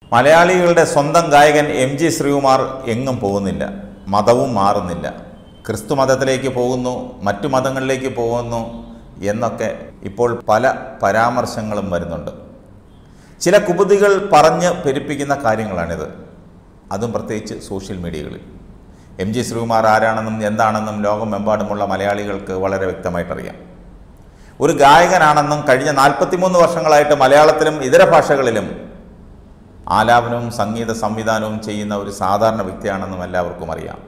മലയാളികളുടെ സ്വന്തം ഗായകൻ എം ജി ശ്രീകുമാർ എങ്ങും പോകുന്നില്ല മതവും മാറുന്നില്ല ക്രിസ്തു മതത്തിലേക്ക് പോകുന്നു മറ്റു മതങ്ങളിലേക്ക് പോകുന്നു എന്നൊക്കെ ഇപ്പോൾ പല പരാമർശങ്ങളും വരുന്നുണ്ട് ചില കുബുദികൾ പറഞ്ഞ് പെരുപ്പിക്കുന്ന കാര്യങ്ങളാണിത് അതും പ്രത്യേകിച്ച് സോഷ്യൽ മീഡിയകളിൽ എം ജി ശ്രീകുമാർ ആരാണെന്നും എന്താണെന്നും ലോകമെമ്പാടുമുള്ള മലയാളികൾക്ക് വളരെ വ്യക്തമായിട്ടറിയാം ഒരു ഗായകനാണെന്നും കഴിഞ്ഞ നാൽപ്പത്തിമൂന്ന് വർഷങ്ങളായിട്ട് മലയാളത്തിലും ഇതര ഭാഷകളിലും ആലാപനവും സംഗീത സംവിധാനവും ചെയ്യുന്ന ഒരു സാധാരണ വ്യക്തിയാണെന്നും എല്ലാവർക്കും അറിയാം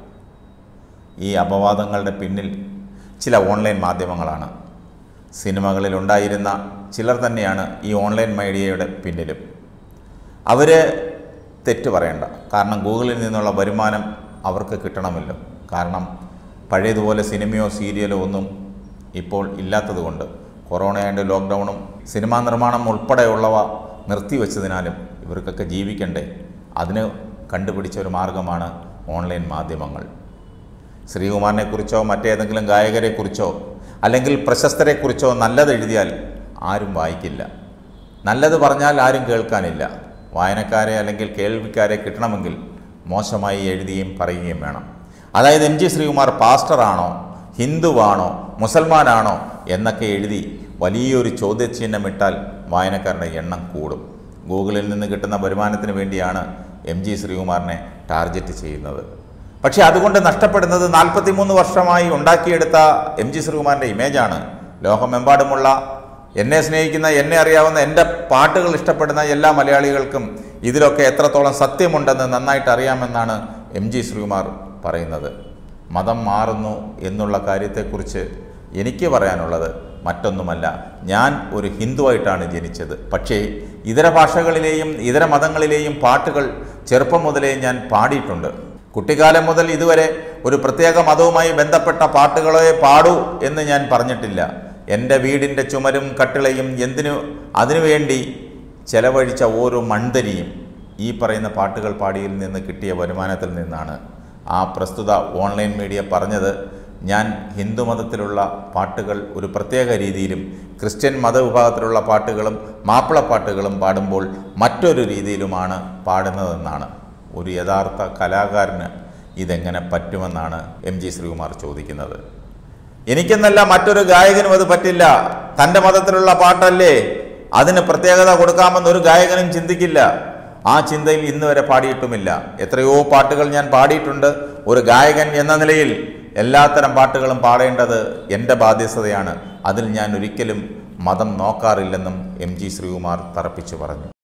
ഈ അപവാദങ്ങളുടെ പിന്നിൽ ചില ഓൺലൈൻ മാധ്യമങ്ങളാണ് സിനിമകളിൽ ഉണ്ടായിരുന്ന ചിലർ തന്നെയാണ് ഈ ഓൺലൈൻ മീഡിയയുടെ പിന്നിലും അവർ തെറ്റ് പറയണ്ട കാരണം ഗൂഗിളിൽ നിന്നുള്ള വരുമാനം അവർക്ക് കിട്ടണമല്ലോ കാരണം പഴയതുപോലെ സിനിമയോ സീരിയലോ ഒന്നും ഇപ്പോൾ ഇല്ലാത്തതുകൊണ്ട് കൊറോണയാണ്ട് ലോക്ക്ഡൗണും സിനിമാ നിർമ്മാണം ഉൾപ്പെടെയുള്ളവ നിർത്തിവെച്ചതിനാലും ഇവർക്കൊക്കെ ജീവിക്കണ്ടേ അതിന് കണ്ടുപിടിച്ച ഒരു മാർഗമാണ് ഓൺലൈൻ മാധ്യമങ്ങൾ ശ്രീകുമാറിനെക്കുറിച്ചോ മറ്റേതെങ്കിലും ഗായകരെക്കുറിച്ചോ അല്ലെങ്കിൽ പ്രശസ്തരെക്കുറിച്ചോ നല്ലത് എഴുതിയാൽ ആരും വായിക്കില്ല നല്ലത് പറഞ്ഞാൽ ആരും കേൾക്കാനില്ല വായനക്കാരെ അല്ലെങ്കിൽ കേൾവിക്കാരെ കിട്ടണമെങ്കിൽ മോശമായി എഴുതുകയും പറയുകയും വേണം അതായത് എം ജി ശ്രീകുമാർ പാസ്റ്ററാണോ ഹിന്ദുവാണോ മുസൽമാനാണോ എന്നൊക്കെ എഴുതി വലിയൊരു ചോദ്യചിഹ്നം ഇട്ടാൽ വായനക്കാരുടെ എണ്ണം കൂടും ഗൂഗിളിൽ നിന്ന് കിട്ടുന്ന വരുമാനത്തിന് വേണ്ടിയാണ് എം ജി ശ്രീകുമാറിനെ ടാർഗറ്റ് ചെയ്യുന്നത് പക്ഷേ അതുകൊണ്ട് നഷ്ടപ്പെടുന്നത് നാൽപ്പത്തിമൂന്ന് വർഷമായി ഉണ്ടാക്കിയെടുത്ത എം ജി ശ്രീകുമാറിൻ്റെ ഇമേജാണ് ലോകമെമ്പാടുമുള്ള എന്നെ സ്നേഹിക്കുന്ന എന്നെ അറിയാവുന്ന എൻ്റെ പാട്ടുകൾ ഇഷ്ടപ്പെടുന്ന എല്ലാ മലയാളികൾക്കും ഇതിലൊക്കെ എത്രത്തോളം സത്യമുണ്ടെന്ന് നന്നായിട്ട് അറിയാമെന്നാണ് എം ജി ശ്രീകുമാർ പറയുന്നത് മതം മാറുന്നു എന്നുള്ള കാര്യത്തെക്കുറിച്ച് എനിക്ക് പറയാനുള്ളത് മറ്റൊന്നുമല്ല ഞാൻ ഒരു ഹിന്ദുവായിട്ടാണ് ജനിച്ചത് പക്ഷേ ഇതര ഭാഷകളിലെയും ഇതര മതങ്ങളിലെയും പാട്ടുകൾ ചെറുപ്പം മുതലേ ഞാൻ പാടിയിട്ടുണ്ട് കുട്ടിക്കാലം മുതൽ ഇതുവരെ ഒരു പ്രത്യേക മതവുമായി ബന്ധപ്പെട്ട പാട്ടുകളെ പാടൂ എന്ന് ഞാൻ പറഞ്ഞിട്ടില്ല എൻ്റെ വീടിൻ്റെ ചുമരും കട്ടിളയും എന്തിനു അതിനുവേണ്ടി ചെലവഴിച്ച ഓരോ മൺതരിയും ഈ പറയുന്ന പാട്ടുകൾ പാടിയിൽ നിന്ന് കിട്ടിയ വരുമാനത്തിൽ നിന്നാണ് ആ പ്രസ്തുത ഓൺലൈൻ മീഡിയ പറഞ്ഞത് ഞാൻ ഹിന്ദു മതത്തിലുള്ള പാട്ടുകൾ ഒരു പ്രത്യേക രീതിയിലും ക്രിസ്ത്യൻ മതവിഭാഗത്തിലുള്ള പാട്ടുകളും മാപ്പിളപ്പാട്ടുകളും പാടുമ്പോൾ മറ്റൊരു രീതിയിലുമാണ് പാടുന്നതെന്നാണ് ഒരു യഥാർത്ഥ കലാകാരന് ഇതെങ്ങനെ പറ്റുമെന്നാണ് എം ജി ശ്രീകുമാർ ചോദിക്കുന്നത് എനിക്കെന്നല്ല മറ്റൊരു ഗായകനും അത് പറ്റില്ല തൻ്റെ മതത്തിലുള്ള പാട്ടല്ലേ അതിന് പ്രത്യേകത കൊടുക്കാമെന്ന് ഒരു ഗായകനും ചിന്തിക്കില്ല ആ ചിന്തയിൽ ഇന്ന് വരെ പാടിയിട്ടുമില്ല എത്രയോ പാട്ടുകൾ ഞാൻ പാടിയിട്ടുണ്ട് ഒരു ഗായകൻ എന്ന നിലയിൽ എല്ലാത്തരം പാട്ടുകളും പാടേണ്ടത് എൻ്റെ ബാധ്യസ്ഥതയാണ് അതിൽ ഞാൻ ഒരിക്കലും മതം നോക്കാറില്ലെന്നും എം ജി ശ്രീകുമാർ തറപ്പിച്ചു പറഞ്ഞു